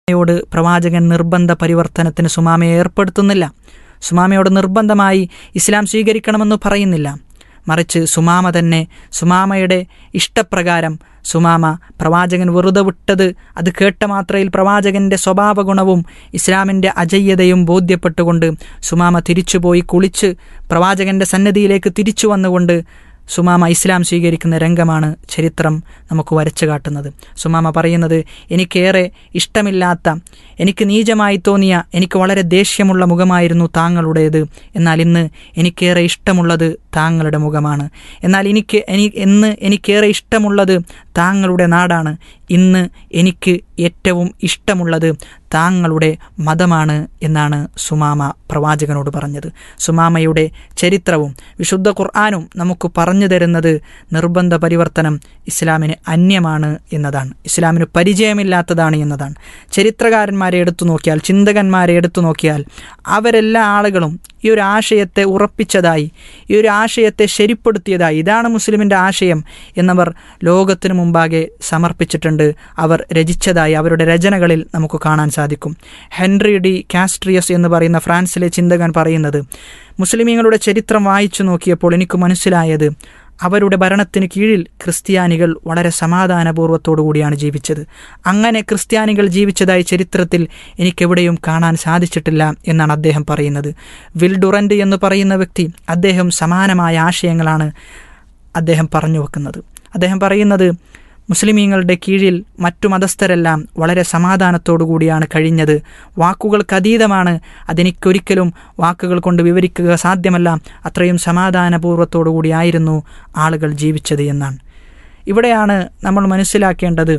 സുമാമയോട് പ്രവാചകൻ നിർബന്ധ പരിവർത്തനത്തിന് സുമാമയെ ഏർപ്പെടുത്തുന്നില്ല സുമാമയോട് നിർബന്ധമായി ഇസ്ലാം സ്വീകരിക്കണമെന്ന് പറയുന്നില്ല മറിച്ച് സുമാമ തന്നെ സുമാമയുടെ ഇഷ്ടപ്രകാരം സുമാമ പ്രവാചകൻ വെറുതെ വിട്ടത് അത് കേട്ട മാത്രയിൽ പ്രവാചകന്റെ സ്വഭാവ ഗുണവും ഇസ്ലാമിൻ്റെ അജയ്യതയും ബോധ്യപ്പെട്ടുകൊണ്ട് സുമാമ തിരിച്ചുപോയി കുളിച്ച് പ്രവാചകന്റെ സന്നിധിയിലേക്ക് തിരിച്ചു വന്നുകൊണ്ട് സുമാമ ഇസ്ലാം സ്വീകരിക്കുന്ന രംഗമാണ് ചരിത്രം നമുക്ക് വരച്ചു കാട്ടുന്നത് സുമാമ പറയുന്നത് എനിക്കേറെ ഇഷ്ടമില്ലാത്ത എനിക്ക് നീചമായി തോന്നിയ എനിക്ക് വളരെ ദേഷ്യമുള്ള മുഖമായിരുന്നു താങ്കളുടേത് എന്നാൽ ഇന്ന് എനിക്കേറെ ഇഷ്ടമുള്ളത് താങ്കളുടെ മുഖമാണ് എന്നാൽ എനിക്ക് എനി എന്ന് എനിക്കേറെ ഇഷ്ടമുള്ളത് താങ്കളുടെ നാടാണ് ഇന്ന് എനിക്ക് ഏറ്റവും ഇഷ്ടമുള്ളത് താങ്കളുടെ മതമാണ് എന്നാണ് സുമാമ പ്രവാചകനോട് പറഞ്ഞത് സുമാമയുടെ ചരിത്രവും വിശുദ്ധ ഖുർആാനും നമുക്ക് പറഞ്ഞു തരുന്നത് നിർബന്ധ പരിവർത്തനം ഇസ്ലാമിന് അന്യമാണ് എന്നതാണ് ഇസ്ലാമിന് പരിചയമില്ലാത്തതാണ് എന്നതാണ് ചരിത്രകാരന്മാരെ എടുത്തു നോക്കിയാൽ ചിന്തകന്മാരെ എടുത്തു നോക്കിയാൽ അവരെല്ലാ ആളുകളും ഈ ഒരു ആശയത്തെ ഉറപ്പിച്ചതായി ഈ ഒരു ആശയത്തെ ശരിപ്പെടുത്തിയതായി ഇതാണ് മുസ്ലിമിൻ്റെ ആശയം എന്നവർ ലോകത്തിനു മുമ്പാകെ സമർപ്പിച്ചിട്ടുണ്ട് അവർ രചിച്ചതായി അവരുടെ രചനകളിൽ നമുക്ക് കാണാൻ സാധിക്കും ഹെൻറി ഡി കാസ്ട്രിയസ് എന്ന് പറയുന്ന ഫ്രാൻസിലെ ചിന്തകൻ പറയുന്നത് മുസ്ലിമീങ്ങളുടെ ചരിത്രം വായിച്ചു നോക്കിയപ്പോൾ എനിക്ക് മനസ്സിലായത് അവരുടെ ഭരണത്തിന് കീഴിൽ ക്രിസ്ത്യാനികൾ വളരെ സമാധാനപൂർവ്വത്തോടു കൂടിയാണ് ജീവിച്ചത് അങ്ങനെ ക്രിസ്ത്യാനികൾ ജീവിച്ചതായി ചരിത്രത്തിൽ എനിക്കെവിടെയും കാണാൻ സാധിച്ചിട്ടില്ല എന്നാണ് അദ്ദേഹം പറയുന്നത് വിൽഡുറൻഡ് എന്ന് പറയുന്ന വ്യക്തി അദ്ദേഹം സമാനമായ ആശയങ്ങളാണ് അദ്ദേഹം പറഞ്ഞു വെക്കുന്നത് അദ്ദേഹം പറയുന്നത് മുസ്ലിമീങ്ങളുടെ കീഴിൽ മറ്റു മതസ്ഥരെല്ലാം വളരെ സമാധാനത്തോടു കൂടിയാണ് കഴിഞ്ഞത് വാക്കുകൾക്കതീതമാണ് അതെനിക്കൊരിക്കലും വാക്കുകൾ കൊണ്ട് വിവരിക്കുക സാധ്യമല്ല അത്രയും സമാധാനപൂർവ്വത്തോടു കൂടിയായിരുന്നു ആളുകൾ ജീവിച്ചത് എന്നാണ് ഇവിടെയാണ് നമ്മൾ മനസ്സിലാക്കേണ്ടത്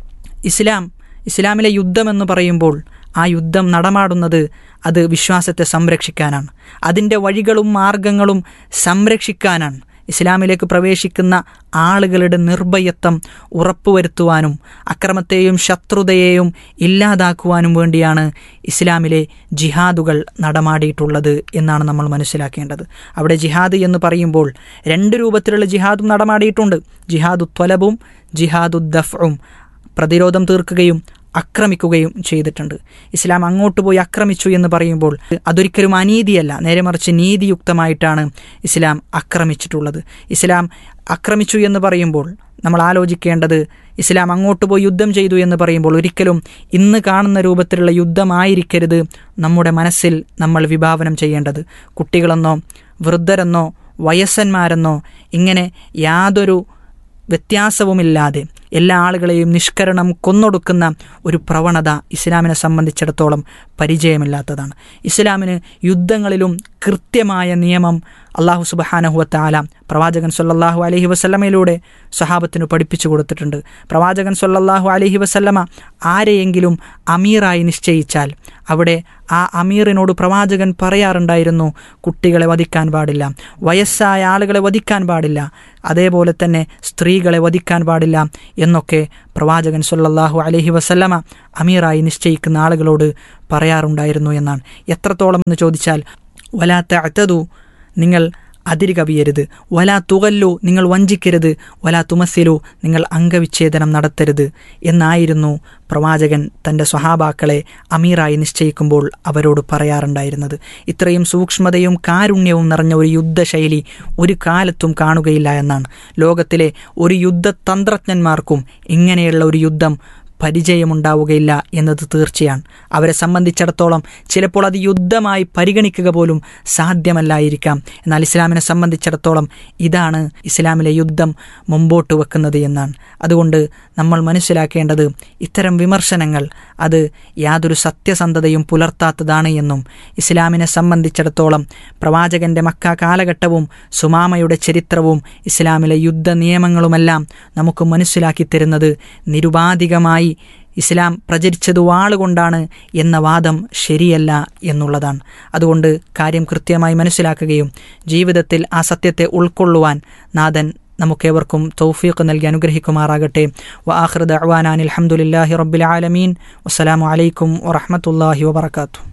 ഇസ്ലാം ഇസ്ലാമിലെ യുദ്ധമെന്ന് പറയുമ്പോൾ ആ യുദ്ധം നടമാടുന്നത് അത് വിശ്വാസത്തെ സംരക്ഷിക്കാനാണ് അതിൻ്റെ വഴികളും മാർഗങ്ങളും സംരക്ഷിക്കാനാണ് ഇസ്ലാമിലേക്ക് പ്രവേശിക്കുന്ന ആളുകളുടെ നിർഭയത്വം ഉറപ്പുവരുത്തുവാനും അക്രമത്തെയും ശത്രുതയെയും ഇല്ലാതാക്കുവാനും വേണ്ടിയാണ് ഇസ്ലാമിലെ ജിഹാദുകൾ നടമാടിയിട്ടുള്ളത് എന്നാണ് നമ്മൾ മനസ്സിലാക്കേണ്ടത് അവിടെ ജിഹാദ് എന്ന് പറയുമ്പോൾ രണ്ട് രൂപത്തിലുള്ള ജിഹാദും നടമാടിയിട്ടുണ്ട് ജിഹാദു ത്വലബും ജിഹാദു ദഫും പ്രതിരോധം തീർക്കുകയും ആക്രമിക്കുകയും ചെയ്തിട്ടുണ്ട് ഇസ്ലാം അങ്ങോട്ട് പോയി ആക്രമിച്ചു എന്ന് പറയുമ്പോൾ അതൊരിക്കലും അനീതിയല്ല നേരെ മറിച്ച് നീതിയുക്തമായിട്ടാണ് ഇസ്ലാം ആക്രമിച്ചിട്ടുള്ളത് ഇസ്ലാം ആക്രമിച്ചു എന്ന് പറയുമ്പോൾ നമ്മൾ ആലോചിക്കേണ്ടത് ഇസ്ലാം അങ്ങോട്ട് പോയി യുദ്ധം ചെയ്തു എന്ന് പറയുമ്പോൾ ഒരിക്കലും ഇന്ന് കാണുന്ന രൂപത്തിലുള്ള യുദ്ധമായിരിക്കരുത് നമ്മുടെ മനസ്സിൽ നമ്മൾ വിഭാവനം ചെയ്യേണ്ടത് കുട്ടികളെന്നോ വൃദ്ധരെന്നോ വയസ്സന്മാരെന്നോ ഇങ്ങനെ യാതൊരു വ്യത്യാസവുമില്ലാതെ എല്ലാ ആളുകളെയും നിഷ്കരണം കൊന്നൊടുക്കുന്ന ഒരു പ്രവണത ഇസ്ലാമിനെ സംബന്ധിച്ചിടത്തോളം പരിചയമില്ലാത്തതാണ് ഇസ്ലാമിന് യുദ്ധങ്ങളിലും കൃത്യമായ നിയമം അള്ളാഹു സുബഹാനഹുവത്താല പ്രവാചകൻ സൊല്ലാഹു അലഹി വസല്ലമയിലൂടെ സഹാബത്തിന് പഠിപ്പിച്ചു കൊടുത്തിട്ടുണ്ട് പ്രവാചകൻ സൊല്ലാഹു അലഹി വസല്ലമ ആരെയെങ്കിലും അമീറായി നിശ്ചയിച്ചാൽ അവിടെ ആ അമീറിനോട് പ്രവാചകൻ പറയാറുണ്ടായിരുന്നു കുട്ടികളെ വധിക്കാൻ പാടില്ല വയസ്സായ ആളുകളെ വധിക്കാൻ പാടില്ല അതേപോലെ തന്നെ സ്ത്രീകളെ വധിക്കാൻ പാടില്ല എന്നൊക്കെ പ്രവാചകൻ സൊല്ലാഹു അലഹി വസല്ലമ അമീറായി നിശ്ചയിക്കുന്ന ആളുകളോട് പറയാറുണ്ടായിരുന്നു എന്നാണ് എത്രത്തോളം എന്ന് ചോദിച്ചാൽ വലാത്ത അത്തതു നിങ്ങൾ അതിര് കവിയരുത് വലാ തുകല്ലു നിങ്ങൾ വഞ്ചിക്കരുത് വലാ തുമസ്സിലു നിങ്ങൾ അംഗവിച്ഛേദനം നടത്തരുത് എന്നായിരുന്നു പ്രവാചകൻ തൻ്റെ സ്വഹാബാക്കളെ അമീറായി നിശ്ചയിക്കുമ്പോൾ അവരോട് പറയാറുണ്ടായിരുന്നത് ഇത്രയും സൂക്ഷ്മതയും കാരുണ്യവും നിറഞ്ഞ ഒരു യുദ്ധശൈലി ഒരു കാലത്തും കാണുകയില്ല എന്നാണ് ലോകത്തിലെ ഒരു യുദ്ധതന്ത്രജ്ഞന്മാർക്കും ഇങ്ങനെയുള്ള ഒരു യുദ്ധം പരിചയമുണ്ടാവുകയില്ല എന്നത് തീർച്ചയാണ് അവരെ സംബന്ധിച്ചിടത്തോളം ചിലപ്പോൾ അത് യുദ്ധമായി പരിഗണിക്കുക പോലും സാധ്യമല്ലായിരിക്കാം എന്നാൽ ഇസ്ലാമിനെ സംബന്ധിച്ചിടത്തോളം ഇതാണ് ഇസ്ലാമിലെ യുദ്ധം മുമ്പോട്ട് വെക്കുന്നത് എന്നാണ് അതുകൊണ്ട് നമ്മൾ മനസ്സിലാക്കേണ്ടത് ഇത്തരം വിമർശനങ്ങൾ അത് യാതൊരു സത്യസന്ധതയും പുലർത്താത്തതാണ് എന്നും ഇസ്ലാമിനെ സംബന്ധിച്ചിടത്തോളം പ്രവാചകന്റെ മക്ക കാലഘട്ടവും സുമാമയുടെ ചരിത്രവും ഇസ്ലാമിലെ യുദ്ധ നിയമങ്ങളുമെല്ലാം നമുക്ക് മനസ്സിലാക്കി തരുന്നത് നിരുപാധികമായി ഇസ്ലാം പ്രചരിച്ചത് വാളുകൊണ്ടാണ് എന്ന വാദം ശരിയല്ല എന്നുള്ളതാണ് അതുകൊണ്ട് കാര്യം കൃത്യമായി മനസ്സിലാക്കുകയും ജീവിതത്തിൽ ആ സത്യത്തെ ഉൾക്കൊള്ളുവാൻ നാഥൻ നമുക്കേവർക്കും തൗഫീഖ് നൽകി അനുഗ്രഹിക്കുമാറാകട്ടെ വ ആഹ്റദ് അവാനാൻ അലഹമുല്ലാഹി റബ്ബിൽ ആലമീൻ വസ്സലാമു അലൈക്കും വറഹമത്തല്ലാഹി വബർക്കാത്തു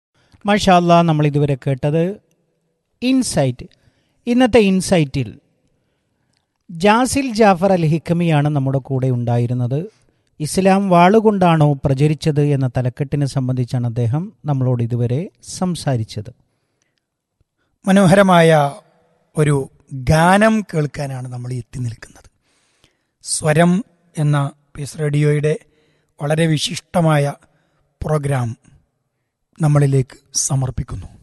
മാഷാല്ല നമ്മൾ ഇതുവരെ കേട്ടത് ഇൻസൈറ്റ് ഇന്നത്തെ ഇൻസൈറ്റിൽ ജാസിൽ ജാഫർ അൽ ഹിക്കമിയാണ് നമ്മുടെ കൂടെ ഉണ്ടായിരുന്നത് ഇസ്ലാം വാളുകൊണ്ടാണോ പ്രചരിച്ചത് എന്ന തലക്കെട്ടിനെ സംബന്ധിച്ചാണ് അദ്ദേഹം നമ്മളോട് ഇതുവരെ സംസാരിച്ചത് മനോഹരമായ ഒരു ഗാനം കേൾക്കാനാണ് നമ്മൾ എത്തി നിൽക്കുന്നത് സ്വരം എന്ന പീസ് റേഡിയോയുടെ വളരെ വിശിഷ്ടമായ പ്രോഗ്രാം നമ്മളിലേക്ക് സമർപ്പിക്കുന്നു